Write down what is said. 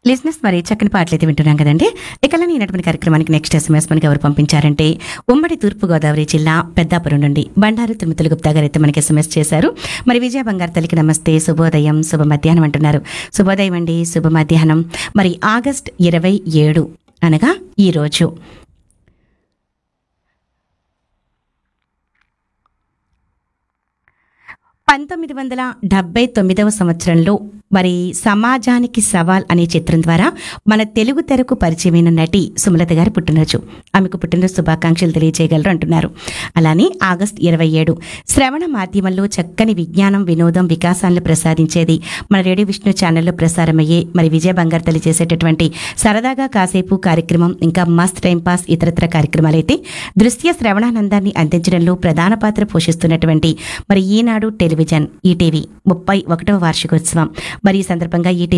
లిజినెస్ మరి చక్కని పాటలు అయితే వింటున్నాం కదండి ఇక ఈనటువంటి కార్యక్రమానికి నెక్స్ట్ ఎస్ఎంఎస్ మనకి ఎవరు పంపించారంటే ఉమ్మడి తూర్పుగోదావరి జిల్లా పెద్దాపురం నుండి బండారు తిరుమతులు గుప్తా గారు అయితే మనకి ఎస్ఎంఎస్ చేశారు మరి విజయ బంగారు తల్లికి నమస్తే శుభోదయం శుభ మధ్యాహ్నం అంటున్నారు శుభోదయం అండి శుభ మధ్యాహ్నం మరి ఆగస్ట్ ఇరవై ఏడు అనగా ఈ రోజు పంతొమ్మిది వందల డెబ్బై తొమ్మిదవ సంవత్సరంలో మరి సమాజానికి సవాల్ అనే చిత్రం ద్వారా మన తెలుగు తెరకు పరిచయమైన నటి సుమలత గారి పుట్టినరోజు ఆమెకు పుట్టినరోజు శుభాకాంక్షలు తెలియజేయగలరు అంటున్నారు అలానే ఆగస్ట్ ఇరవై ఏడు శ్రవణ మాధ్యమంలో చక్కని విజ్ఞానం వినోదం వికాసాలను ప్రసాదించేది మన రేడియో విష్ణు ఛానల్లో ప్రసారమయ్యే మరి విజయ బంగారు తల్లి చేసేటటువంటి సరదాగా కాసేపు కార్యక్రమం ఇంకా మస్ట్ టైం పాస్ ఇతరత్ర కార్యక్రమాలు అయితే దృశ్య శ్రవణానందాన్ని అందించడంలో ప్రధాన పాత్ర పోషిస్తున్నటువంటి మరి ఈనాడు టెలివిజన్ ఈటీవీ ముప్పై ఒకటవ వార్షికోత్సవం మరి ఈ సందర్భంగా ఈటీవీ